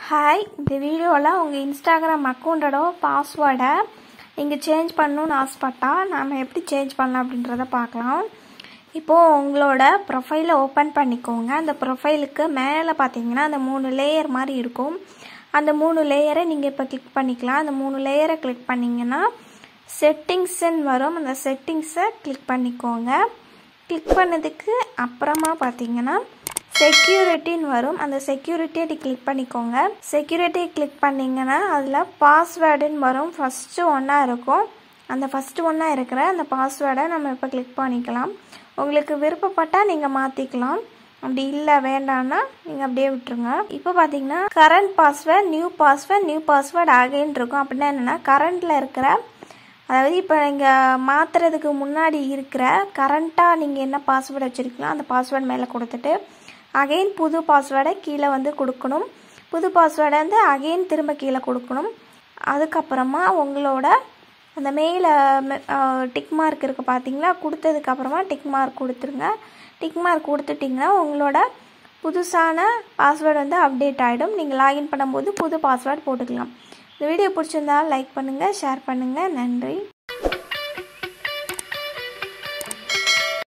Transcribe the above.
hi இந்த வீடியோவில் உங்கள் இன்ஸ்டாகிராம் அக்கௌண்ட்டோட பாஸ்வேர்டை நீங்கள் சேஞ்ச் பண்ணணும்னு ஆசைப்பட்டா நாம் எப்படி சேஞ்ச் பண்ணலாம் அப்படின்றத பார்க்கலாம் இப்போது உங்களோட ப்ரொஃபைலை ஓப்பன் பண்ணிக்கோங்க அந்த ப்ரொஃபைலுக்கு மேலே பார்த்தீங்கன்னா அந்த மூணு லேயர் மாதிரி இருக்கும் அந்த மூணு லேயரை நீங்கள் இப்போ கிளிக் பண்ணிக்கலாம் அந்த மூணு லேயரை கிளிக் பண்ணிங்கன்னா செட்டிங்ஸ்ன்னு வரும் அந்த செட்டிங்ஸை கிளிக் பண்ணிக்கோங்க கிளிக் பண்ணதுக்கு அப்புறமா பார்த்தீங்கன்னா செக்யூரிட்டின்னு வரும் அந்த செக்யூரிட்டியை கிளிக் பண்ணிக்கோங்க செக்யூரிட்டி கிளிக் பண்ணிங்கன்னா அதில் பாஸ்வேர்டுன்னு வரும் ஃபஸ்ட்டு ஒன்றா இருக்கும் அந்த ஃபஸ்ட்டு ஒன்றா இருக்கிற அந்த பாஸ்வேர்டை நம்ம இப்போ கிளிக் பண்ணிக்கலாம் உங்களுக்கு விருப்பப்பட்டால் நீங்கள் மாற்றிக்கலாம் அப்படி இல்லை வேண்டாம்னா நீங்கள் அப்படியே விட்டுருங்க இப்போ பார்த்தீங்கன்னா current password new password new password again இருக்கும் அப்படின்னா என்னென்னா கரண்ட்டில் இருக்கிற அதாவது இப்போ நீங்கள் மாற்றுறதுக்கு முன்னாடி இருக்கிற கரண்ட்டாக நீங்கள் என்ன பாஸ்வேர்டு வச்சுருக்கீங்களோ அந்த பாஸ்வேர்டு மேலே கொடுத்துட்டு அகெயின் புது பாஸ்வேர்டை கீழே வந்து கொடுக்கணும் புது பாஸ்வேர்டை வந்து அகெயின் திரும்ப கீழே கொடுக்கணும் அதுக்கப்புறமா உங்களோட அந்த மேலே டிக் மார்க் இருக்குது பார்த்தீங்களா கொடுத்ததுக்கப்புறமா டிக் மார்க் கொடுத்துருங்க டிக் மார்க் கொடுத்துட்டிங்கன்னா உங்களோட புதுசான பாஸ்வேர்டு வந்து அப்டேட் ஆகிடும் நீங்கள் லாகின் பண்ணும்போது புது பாஸ்வேர்டு போட்டுக்கலாம் இந்த வீடியோ பிடிச்சிருந்தா லைக் பண்ணுங்கள் ஷேர் பண்ணுங்கள் நன்றி